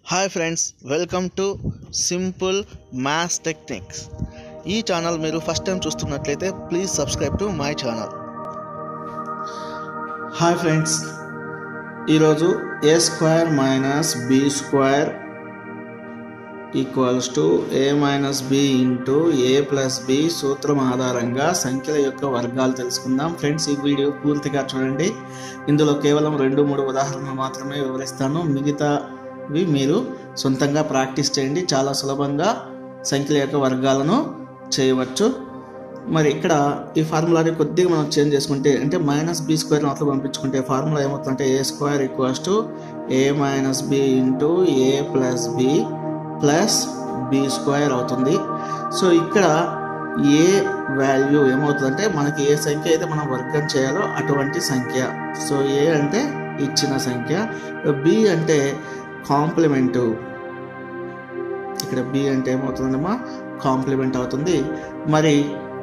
hi friends welcome to simple maths techniques ఈ channel మీరు first time చూస్తున్నట్లయితే please subscribe to my channel hi friends ఈరోజు A square minus B square equals to A minus B into A plus B సూత్రం ఆధారంగా సంఖ్యల యొక్క వర్గాలు తెలుసుకుందాం ఫ్రెండ్స్ ఈ వీడియో పూర్తిగా చూడండి ఇందులో కేవలం రెండు మూడు ఉదాహరణలు మాత్రమే వివరిస్తాను మిగతావి మీరు సొంతంగా ప్రాక్టీస్ చేయండి చాలా సులభంగా సంఖ్యల యొక్క వర్గాలను చేయవచ్చు మరి ఇక్కడ ఈ ఫార్ములాని కొద్దిగా మనం చేంజ్ చేసుకుంటే అంటే మైనస్ బి స్క్వేర్ అవతల పంపించుకుంటే ఫార్ములా ఏమవుతుందంటే A square equals to A minus B into A plus B plus B square అవుతుంది సో ఇక్కడ ఏ వాల్యూ ఏమవుతుందంటే మనకి ఏ సంఖ్య అయితే మనం వర్గం చేయాలో అటువంటి సంఖ్య సో ఏ అంటే ఇచ్చిన సంఖ్య బి అంటే కాంప్లిమెంటు ఇక్కడ బి అంటే ఏమవుతుందమ్మా కాంప్లిమెంట్ అవుతుంది మరి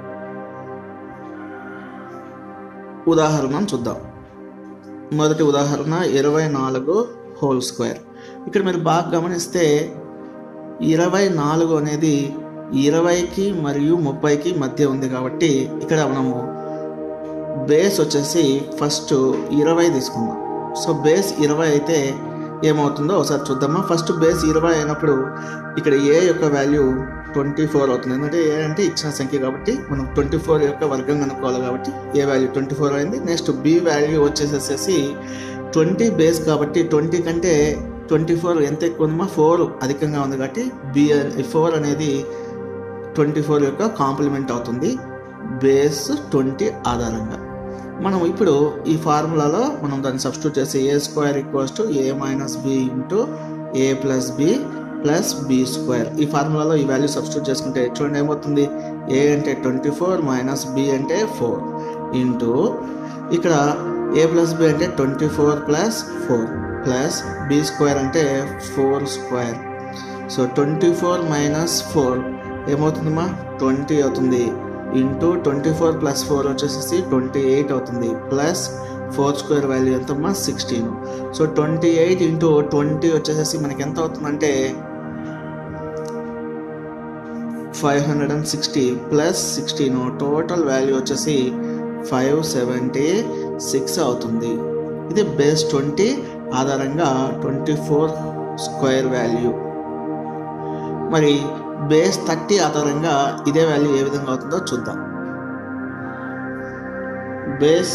ఉదాహరణ చూద్దాం మొదటి ఉదాహరణ ఇరవై నాలుగు హోల్ స్క్వేర్ ఇక్కడ మీరు బాగా గమనిస్తే ఇరవై నాలుగు అనేది ఇరవైకి మరియు ముప్పైకి మధ్య ఉంది కాబట్టి ఇక్కడ మనము బేస్ వచ్చేసి ఫస్ట్ ఇరవై తీసుకుందాం సో బేస్ ఇరవై అయితే ఏమవుతుందో ఒకసారి చూద్దామా ఫస్ట్ బేస్ ఇరవై అయినప్పుడు ఇక్కడ ఏ యొక్క వాల్యూ ట్వంటీ ఫోర్ అవుతుంది ఎందుకంటే ఏ అంటే ఇచ్చిన సంఖ్య కాబట్టి మనం ట్వంటీ ఫోర్ యొక్క వర్గం కనుక్కోవాలి కాబట్టి ఏ వాల్యూ ట్వంటీ ఫోర్ అయింది నెక్స్ట్ బి వాల్యూ వచ్చేసేసి ట్వంటీ బేస్ కాబట్టి ట్వంటీ కంటే ట్వంటీ ఫోర్ ఎంత ఎక్కువ ఉందమ్మా ఫోర్ అధికంగా ఉంది కాబట్టి బి ఫోర్ అనేది ట్వంటీ ఫోర్ యొక్క కాంప్లిమెంట్ అవుతుంది బేస్ ట్వంటీ ఆధారంగా మనం ఇప్పుడు ఈ ఫార్ములాలో మనం దాన్ని సబ్స్టిట్యూట్ చేసి A square equals to A minus B into A plus B plus B square ఈ ఫార్ములాలో ఈ వాల్యూ సబ్స్టిట్యూట్ చేసుకుంటే చూడండి ఏమవుతుంది ఏ అంటే ట్వంటీ ఫోర్ మైనస్ బి అంటే ఫోర్ ఇంటూ ఇక్కడ ఏ ప్లస్ బి అంటే twenty four plus four plus B square అంటే four square so twenty four minus four ఏమవుతుందమ్మా ట్వంటీ అవుతుంది into twenty four plus four వచ్చేసి ట్వంటీ ఎయిట్ అవుతుంది plus four square value ఎంతమ్మా sixteen so twenty eight into twenty వచ్చేసేసి మనకి ఎంత అవుతుందంటే five hundred and sixty plus sixteen total value వచ్చేసి ఫైవ్ సెవెంటీ సిక్స్ అవుతుంది ఇది బేస్ ట్వంటీ ఆధారంగా ట్వంటీ ఫోర్ స్క్వేర్ వాల్యూ మరి బేస్ థర్టీ ఆధారంగా ఇదే వాల్యూ ఏ విధంగా అవుతుందో చూద్దాం బేస్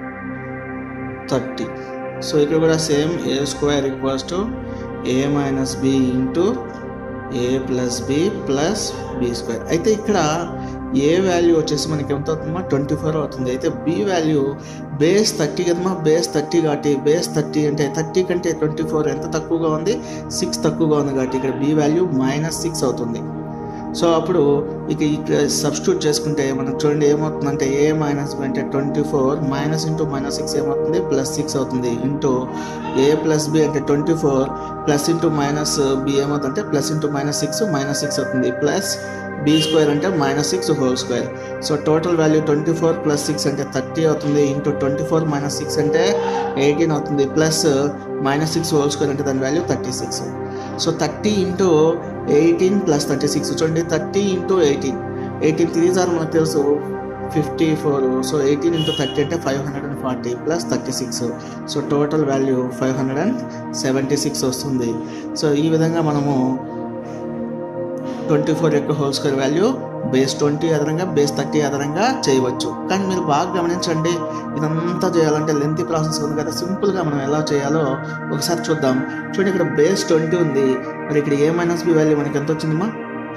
థర్టీ సో ఇక్కడ కూడా same a square equals to A minus B into A plus B plus B square అయితే ఇక్కడ ఏ వాల్యూ వచ్చేసి మనకి ఎంత అవుతుందమ్మా ట్వంటీ ఫోర్ అవుతుంది అయితే బి వాల్యూ బేస్ థర్టీ కదమ్మా బేస్ థర్టీ కాబట్టి బేస్ థర్టీ అంటే థర్టీ కంటే ట్వంటీ ఫోర్ ఎంత తక్కువగా ఉంది సిక్స్ తక్కువగా ఉంది కాబట్టి ఇక్కడ బి వాల్యూ మైనస్ సిక్స్ అవుతుంది సో అప్పుడు ఇక ఇక్కడ సబ్స్టిట్యూట్ చేసుకుంటే మనకు చూడండి ఏమవుతుందంటే ఏ మైనస్ బి అంటే twenty four minus into minus six ఏమవుతుంది ప్లస్ సిక్స్ అవుతుంది ఇంటూ ఏ ప్లస్ బి అంటే twenty four plus into minus b ఏమవుతుందంటే plus into minus six minus six అవుతుంది ప్లస్ బి స్క్వేర్ అంటే minus six whole square so total value twenty four plus six అంటే thirty అవుతుంది into twenty four minus six అంటే eighteen అవుతుంది plus minus six whole square అంటే దాని value thirty six so thirty into eighteen plus thirty six చూడండి thirty into eighteen eighteen three sir మనకు తెలుసు fifty four so eighteen into thirty అంటే five hundred and forty plus thirty six so total value five hundred and seventy six వస్తుంది so ఈ విధంగా మనము twenty four యొక్క whole square value base twenty ఆధారంగా base thirty ఆధారంగా చేయవచ్చు కానీ మీరు బాగా గమనించండి ఇదంతా చేయాలంటే లెంతీ ప్రాసెస్ ఉంది కదా సింపుల్గా మనం ఎలా చేయాలో ఒకసారి చూద్దాం చూడండి ఇక్కడ బేస్ ట్వంటీ ఉంది మరి ఇక్కడ ఏ మైనస్ బి వాల్యూ మనకి ఎంత వచ్చిందమ్మా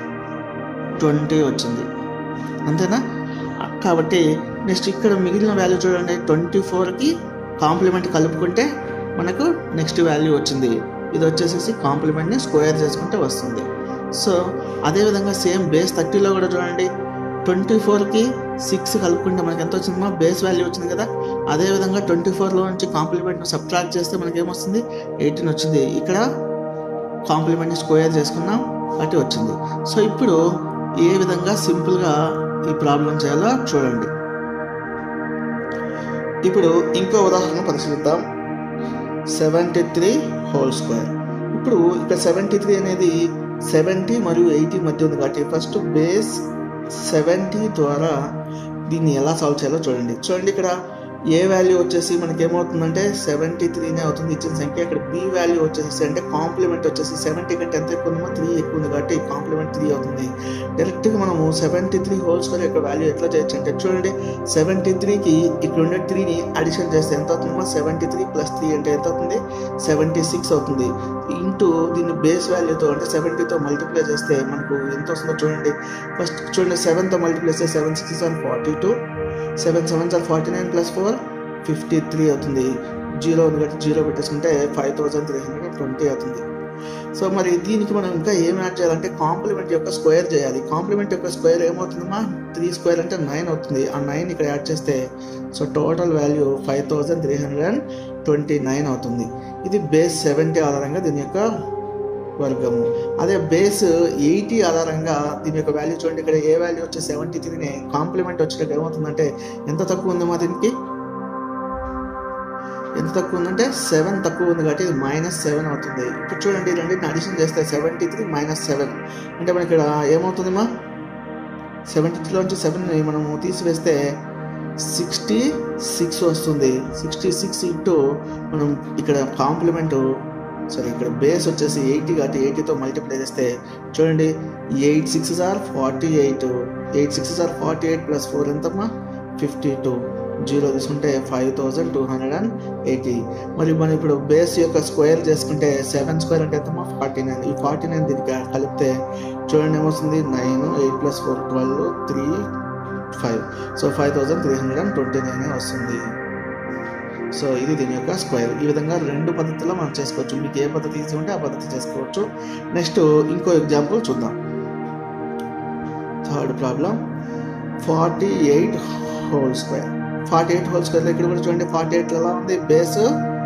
ట్వంటీ వచ్చింది అంతేనా కాబట్టి నెక్స్ట్ ఇక్కడ మిగిలిన వాల్యూ చూడండి ట్వంటీ ఫోర్కి కాంప్లిమెంట్ కలుపుకుంటే మనకు నెక్స్ట్ వాల్యూ వచ్చింది ఇది వచ్చేసేసి కాంప్లిమెంట్ని స్క్వేర్ చేసుకుంటే వస్తుంది సో అదేవిధంగా సేమ్ బేస్ థర్టీలో కూడా చూడండి ట్వంటీ ఫోర్కి సిక్స్ కలుపుకుంటే మనకి ఎంత వచ్చిందమ్మా బేస్ వాల్యూ వచ్చింది కదా అదేవిధంగా ట్వంటీ ఫోర్లో నుంచి కాంప్లిమెంట్ను సబ్ట్రాక్ట్ చేస్తే మనకి ఏమొస్తుంది ఎయిటీన్ వచ్చింది ఇక్కడ కాంప్లిమెంట్ని స్క్వేర్ చేసుకున్నాం అటు వచ్చింది సో ఇప్పుడు ఏ విధంగా సింపుల్గా ఈ ప్రాబ్లం చేయాలో చూడండి ఇప్పుడు ఇంకో ఉదాహరణ పరిశీలిద్దాం సెవెంటీ త్రీ హోల్ స్క్వేర్ ఇప్పుడు ఇక్కడ సెవెంటీ త్రీ అనేది సెవెంటీ మరియు ఎయిటీ మధ్య ఉంది కాబట్టి ఫస్ట్ బేస్ సెవెంటీ ద్వారా దీన్ని ఎలా సాల్వ్ చేయాలో చూడండి చూడండి ఇక్కడ ఏ వాల్యూ వచ్చేసి మనకి ఏమవుతుందంటే సెవెంటీ త్రీనే అవుతుంది ఇచ్చిన సంఖ్య ఇక్కడ బి వాల్యూ వచ్చేసి అంటే కాంప్లిమెంట్ వచ్చేసి సెవెంటీ కంటే ఎంత ఎక్కువ ఉందో త్రీ ఎక్కువ ఉంది కాబట్టి కాంప్లిమెంట్ త్రీ అవుతుంది డైరెక్ట్గా మనము సెవెంటీ త్రీ హోల్ స్క్వేర్ యొక్క వాల్యూ ఎట్లా చేయొచ్చు అంటే చూడండి సెవెంటీ త్రీకి ఇక్కడ ఉండే త్రీని అడిషన్ చేస్తే ఎంత అవుతుందో సెవెంటీ త్రీ ప్లస్ త్రీ అంటే ఎంత అవుతుంది సెవెంటీ సిక్స్ అవుతుంది ఇంటూ దీన్ని బేస్ వాల్యూతో అంటే సెవెంటీతో మల్టిప్లై చేస్తే మనకు ఎంత వస్తుందో చూడండి ఫస్ట్ చూడండి సెవెన్తో మల్టిప్లై చేస్తే seven six seven forty two seven seven sir forty nine plus four fifty three అవుతుంది జీరో ఉంది కాబట్టి జీరో పెట్టేసుకుంటే five thousand three hundred twenty అవుతుంది సో మరి దీనికి మనం ఇంకా ఏం యాడ్ చేయాలంటే కాంప్లిమెంట్ యొక్క స్క్వేర్ చేయాలి కాంప్లిమెంట్ యొక్క స్క్వేర్ ఏమవుతుందమ్మా త్రీ స్క్వేర్ అంటే నైన్ అవుతుంది ఆ నైన్ ఇక్కడ యాడ్ చేస్తే so total value five thousand three hundred and twenty nine అవుతుంది ఇది బేస్ సెవెంటీ ఆధారంగా దీని యొక్క వర్గము అదే బేస్ ఎయిటీ ఆధారంగా దీని యొక్క వాల్యూ చూడండి ఇక్కడ ఏ వాల్యూ వచ్చే సెవెంటీ త్రీని కాంప్లిమెంట్ వచ్చేటప్పుడు ఏమవుతుందంటే ఎంత తక్కువ ఉందమ్మా దీనికి ఎంత తక్కువ ఉందంటే సెవెన్ తక్కువ ఉంది కాబట్టి ఇది మైనస్ సెవెన్ అవుతుంది ఇప్పుడు చూడండి రెండింటిని అడిషన్ చేస్తే సెవెంటీ త్రీ మైనస్ సెవెన్ అంటే మనకి ఇక్కడ ఏమవుతుందమ్మా సెవెంటీ త్రీలోంచి సెవెన్ మనము తీసివేస్తే సిక్స్టీ సిక్స్ వస్తుంది సిక్స్టీ సిక్స్ ఇంటూ మనం ఇక్కడ కాంప్లిమెంట్ సరే ఇక్కడ బేస్ వచ్చేసి ఎయిటీ కాబట్టి ఎయిటీతో మల్టిప్లై చేస్తే చూడండి eight six are forty eight eight six are forty eight plus four ఎంతమ్మా ఫిఫ్టీ టూ జీరో తీసుకుంటే five thousand two hundred and eighty మరి మనం ఇప్పుడు బేస్ యొక్క స్క్వేర్ చేసుకుంటే సెవెన్ స్క్వేర్ అంటే ఎంతమ్మా ఫార్టీ నైన్ ఈ ఫార్టీ నైన్ దీనికి కలిపితే చూడండి ఏమొస్తుంది nine eight plus four twelve three five so five thousand three hundred and twenty nine వస్తుంది సో ఇది దీని యొక్క స్క్వేర్ ఈ విధంగా రెండు పద్ధతుల్లో మనం చేసుకోవచ్చు మీకు ఏ పద్ధతి ఈజీ ఉంటే ఆ పద్ధతి చేసుకోవచ్చు నెక్స్ట్ ఇంకో ఎగ్జాంపుల్ చూద్దాం third problem forty eight whole square forty eight whole square ఇక్కడ కూడా చూడండి ఫార్టీ ఎయిట్ ఎలా ఉంది బేస్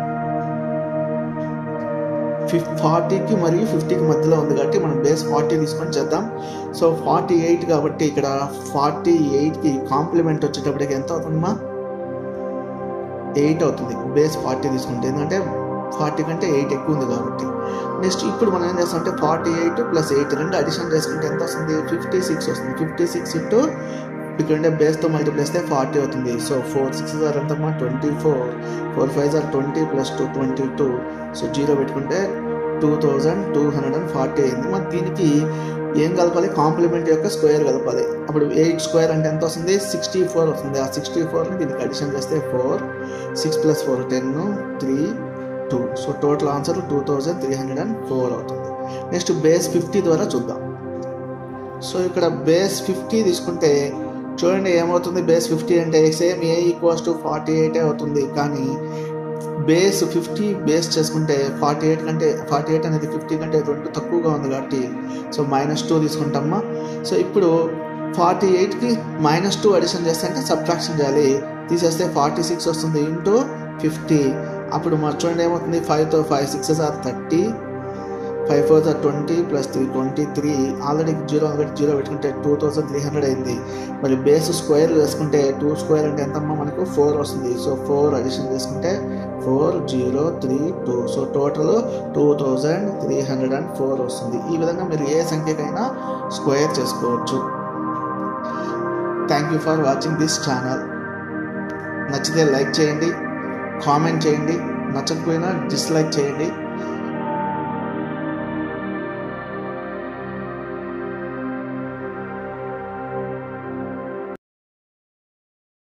ఫిఫ్ ఫార్టీకి మరియు ఫిఫ్టీకి మధ్యలో ఉంది కాబట్టి మనం బేస్ ఫార్టీ తీసుకొని చేద్దాం సో ఫార్టీ ఎయిట్ కాబట్టి ఇక్కడ ఫార్టీ ఎయిట్కి కాంప్లిమెంట్ వచ్చేటప్పటికి ఎంత అవుతుందమ్మా ఎయిట్ అవుతుంది బేస్ ఫార్టీ తీసుకుంటే ఎందుకంటే ఫార్టీ కంటే ఎయిట్ ఎక్కువ ఉంది కాబట్టి నెక్స్ట్ ఇప్పుడు మనం ఏం చేస్తాం అంటే ఫార్టీ ఎయిట్ ప్లస్ ఎయిట్ రెండు అడిషన్ చేసుకుంటే ఎంత వస్తుంది ఫిఫ్టీ సిక్స్ వస్తుంది ఫిఫ్టీ సిక్స్ ఇంటూ ఇక్కడ ఉండే బేస్తో మల్టిప్లై చేస్తే ఫార్టీ అవుతుంది సో ఫోర్ సిక్స్ ఆర్ ఎంతమ్మా twenty four four five are twenty plus two twenty two so zero పెట్టుకుంటే two thousand two hundred and forty అయింది మరి దీనికి ఏం కలపాలి కాంప్లిమెంట్ యొక్క స్క్వేర్ కలపాలి అప్పుడు ఎయిట్ స్క్వేర్ అంటే ఎంత వస్తుంది సిక్స్టీ ఫోర్ వస్తుంది ఆ సిక్స్టీ ఫోర్ని దీనికి అడిషన్ చేస్తే four six plus four ten three two so total answer two thousand three hundred and four అవుతుంది నెక్స్ట్ బేస్ ఫిఫ్టీ ద్వారా చూద్దాం సో ఇక్కడ బేస్ ఫిఫ్టీ తీసుకుంటే చూడండి ఏమవుతుంది బేస్ ఫిఫ్టీ అంటే same a equals to forty ఎయిటే అవుతుంది కానీ బేస్ ఫిఫ్టీ బేస్ చేసుకుంటే ఫార్టీ ఎయిట్ కంటే ఫార్టీ ఎయిట్ అనేది ఫిఫ్టీ కంటే రెండు తక్కువగా ఉంది కాబట్టి సో మైనస్ టూ తీసుకుంటామా సో ఇప్పుడు ఫార్టీ ఎయిట్కి మైనస్ టూ అడిషన్ చేస్తే అంటే సబ్ట్రాక్షన్ చేయాలి తీసేస్తే ఫార్టీ సిక్స్ వస్తుంది ఇంటూ ఫిఫ్టీ అప్పుడు మరి చూడండి ఏమవుతుంది ఫైవ్తో five six are thirty five four are twenty plus three twenty three already zero ఒకటి జీరో పెట్టుకుంటే టూ థౌసండ్ త్రీ హండ్రెడ్ అయింది మరి బేస్ స్క్వేర్ వేసుకుంటే టూ స్క్వేర్ అంటే ఎంతమ్మా మనకు ఫోర్ వస్తుంది సో ఫోర్ అడిషన్ చేసుకుంటే four zero three two so total two thousand three hundred and four వస్తుంది ఈ విధంగా మీరు ఏ సంఖ్యకైనా స్క్వేర్ చేసుకోవచ్చు thank you for watching this channel నచ్చితే లైక్ చేయండి కామెంట్ చేయండి నచ్చకపోయినా డిస్లైక్ చేయండి